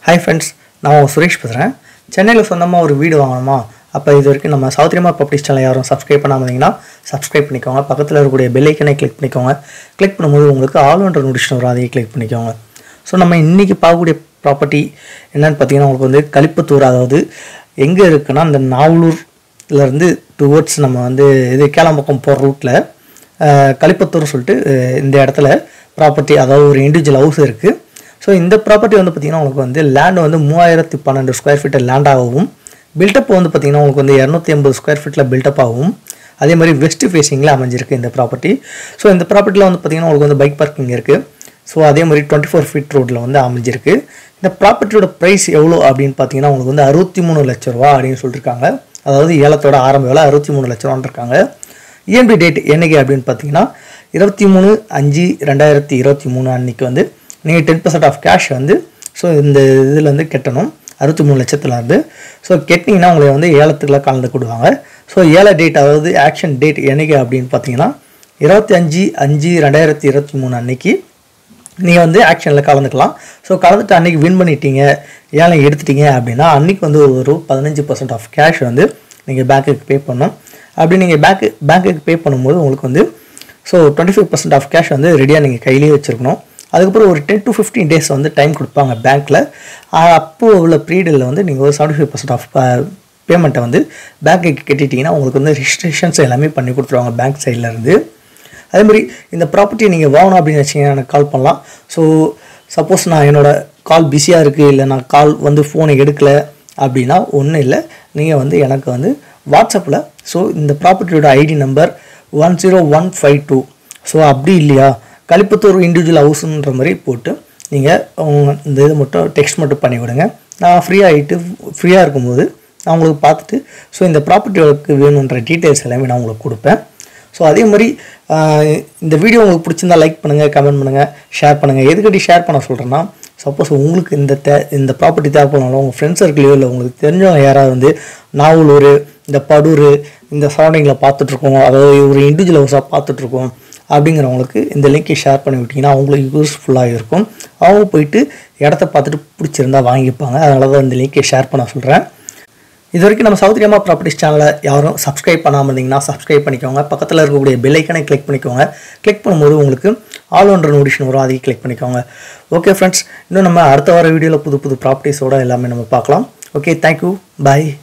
hi friends நான் உங்க சுரேஷ் பேசுகிறேன் சென்னையில் சொந்தமாக ஒரு வீடு வாங்கணுமா அப்போ இது வரைக்கும் நம்ம சௌத்ரியமா ப்ராப்பர்ட்டிஸ் சேனல் யாரும் சப்ஸ்கிரைப் பண்ணாமல் இருந்தீங்கன்னா சப்ஸ்கிரைப் பண்ணிக்கோங்க பக்கத்தில் இருக்கக்கூடிய பெல் ஐக்கனை கிளிக் பண்ணிக்கோங்க கிளிக் பண்ணும்போது உங்களுக்கு ஆல் ஒன்ற நோட்டிஷன் வரும் அதையும் கிளிக் பண்ணிக்கோங்க ஸோ நம்ம இன்றைக்கி பார்க்கக்கூடிய ப்ராப்பர்ட்டி என்னன்னு பார்த்தீங்கன்னா உங்களுக்கு வந்து கலிப்பத்தூர் அதாவது எங்கே இருக்குன்னா இந்த நாவலூர்லேருந்து டுவர்ட்ஸ் நம்ம வந்து இது கேளம்பக்கம் போகிற ரூட்டில் கலிப்பத்தூர் சொல்லிட்டு அஹ், இந்த இடத்துல ப்ராப்பர்ட்டி அதாவது ஒரு இண்டிவிஜுவல் ஹவுஸ் இருக்குது ஸோ இந்த ப்ராப்பர்ட்டி வந்து பார்த்திங்கன்னா உங்களுக்கு வந்து லேண்ட் வந்து மூவாயிரத்தி பன்னெண்டு ஸ்கொயர் ஃபீட் லேண்டாகவும் பில்டப் வந்து பார்த்திங்கன்னா உங்களுக்கு வந்து இரநூத்தி ஐம்பது ஸ்கொயர் ஃபீட்டில் பில்டப் ஆகும் அதே மாதிரி வெஸ்ட் ஃபேஸிங்கில் அமைஞ்சிருக்கு இந்த ப்ராப்பர்ட்டி ஸோ இந்த ப்ராப்பர்ட்டியில் வந்து பார்த்திங்கன்னா உங்களுக்கு வந்து பைக் பார்க்கிங் இருக்குது ஸோ அதே மாதிரி டுவெண்ட்டி ஃபோர் ஃபீட் ரோட்டில் வந்து அமைஞ்சிருக்கு இந்த ப்ராப்பர்ட்டியோட ப்ரைஸ் எவ்வளோ அப்படின்னு பார்த்தீங்கன்னா உங்களுக்கு வந்து அறுபத்தி மூணு லட்ச ரூபா அப்படின்னு சொல்லியிருக்காங்க அதாவது ஏலத்தோட ஆரம்ப விலை அறுபத்தி மூணு லட்ச ரூபான்னு இருக்காங்க இஎம்பி டேட் என்னைக்கு அப்படின்னு பார்த்தீங்கன்னா இருபத்தி மூணு அஞ்சு ரெண்டாயிரத்தி இருபத்தி மூணு அன்னைக்கு வந்து நீங்கள் டென் பர்சன்ட் ஆஃப் கேஷ் வந்து ஸோ இந்த இதில் வந்து கட்டணும் அறுபத்தி மூணு லட்சத்தில் இருந்து ஸோ கெட்டிங்கன்னா உங்களை வந்து ஏலத்துக்குலாம் கலந்து கொடுவாங்க ஸோ ஏல டேட் அதாவது ஆக்ஷன் டேட் என்னைக்கு அப்படின்னு பார்த்தீங்கன்னா இருபத்தி அஞ்சு அஞ்சு ரெண்டாயிரத்தி இருபத்தி மூணு அன்னைக்கு நீங்கள் வந்து ஆக்ஷனில் கலந்துக்கலாம் ஸோ கலந்துட்டு அன்றைக்கி வின் பண்ணிட்டீங்க ஏலம் எடுத்துட்டீங்க அப்படின்னா அன்றைக்கி வந்து ஒரு பதினஞ்சு பர்சன்ட் ஆஃப் கேஷ் வந்து நீங்கள் பேங்க்குக்கு பே பண்ணணும் அப்படி நீங்கள் பேங்க்கு பேங்க்குக்கு பே பண்ணும்போது உங்களுக்கு வந்து so twenty five percent of cash வந்து ரெடியாக நீங்கள் கையிலேயே வச்சுருக்கணும் அதுக்கப்புறம் ஒரு டென் டு ஃபிஃப்டீன் டேஸ் வந்து டைம் கொடுப்பாங்க பேங்க்கில் அப்போது உள்ள பீரியடில் வந்து நீங்கள் ஒரு செவன்ட்டி ஃபைவ் பர்சன்ட் ஆஃப் பேமெண்ட்டை வந்து பேங்க்குக்கு கட்டிட்டீங்கன்னா உங்களுக்கு வந்து ரிஜிஸ்ட்ரேஷன்ஸ் எல்லாமே பண்ணி கொடுத்துருவாங்க பேங்க் சைட்லேருந்து அதே மாதிரி இந்த ப்ராப்பர்ட்டியை நீங்கள் வாங்கணும் அப்படின்னு வச்சிங்கன்னா எனக்கு கால் பண்ணலாம் ஸோ சப்போஸ் நான் என்னோடய கால் பிஸியாக இருக்குது இல்லை நான் கால் வந்து ஃபோனை எடுக்கலை அப்படின்னா ஒன்றும் இல்லை நீங்கள் வந்து எனக்கு வந்து வாட்ஸ்அப்பில் ஸோ இந்த ப்ராப்பர்ட்டியோட ID number one zero one five two so அப்படி இல்லையா கலிப்பத்தூர் இண்டிவிஜுவல் ஹவுஸுன்ற மாதிரி போட்டு நீங்கள் இந்த இது மட்டும் டெக்ஸ்ட் மட்டும் பண்ணி விடுங்க நான் ஃப்ரீ ஆகிட்டு ஃப்ரீயாக இருக்கும்போது நான் உங்களுக்கு பார்த்துட்டு ஸோ இந்த ப்ராப்பர்ட்டிகளுக்கு வேணுன்ற டீட்டெயில்ஸ் எல்லாமே நான் உங்களுக்கு கொடுப்பேன் ஸோ அதே மாதிரி ஆஹ், இந்த வீடியோ உங்களுக்கு பிடிச்சிருந்தா லைக் பண்ணுங்கள் கமெண்ட் பண்ணுங்கள் ஷேர் பண்ணுங்கள் எதுக்கடி ஷேர் பண்ண சொல்கிறேன்னா சப்போஸ் உங்களுக்கு இந்த தே இந்த ப்ராப்பர்ட்டி தேவைப்படனாலும் உங்கள் ஃப்ரெண்ட்ஸ் சர்க்கிளையோ இல்லை உங்களுக்கு தெரிஞ்சவங்க யாராவது வந்து நாவலூர் இந்த படூர் இந்த சரௌண்டிங்கில் பார்த்துட்ருக்கோம் அதாவது ஒரு இண்டிவிஜுவல் ஹவுஸாக பார்த்துட்ருக்கோம் அப்படிங்கிறவங்களுக்கு இந்த லிங்க்கை ஷேர் பண்ணி விட்டிங்கன்னா அவங்களுக்கு யூஸ்ஃபுல்லாக இருக்கும் அவங்க போயிட்டு இடத்த பார்த்துட்டு பிடிச்சிருந்தா வாங்கிப்பாங்க அதனால தான் இந்த லிங்க்கை ஷேர் பண்ண சொல்கிறேன் இது வரைக்கும் நம்ம சௌத்ரியமா ப்ராப்பர்ட்டிஸ் சேனலை யாரும் சப்ஸ்கிரைப் பண்ணாமல் இருந்தீங்கன்னா சப்ஸ்கிரைப் பண்ணிக்கோங்க பக்கத்தில் இருக்கக்கூடிய பெல் ஐக்கனை கிளிக் பண்ணிக்கோங்க கிளிக் பண்ணும்போது உங்களுக்கு ஆல் ஒன்ற நோட்டிஷன் வரும் அதையும் கிளிக் பண்ணிக்கோங்க ஓகே ஃப்ரெண்ட்ஸ் இன்னும் நம்ம அடுத்த வார வீடியோவில் புது புது ப்ராப்பர்ட்டிஸோட எல்லாமே நம்ம பார்க்கலாம் ஓகே தேங்க்யூ பாய்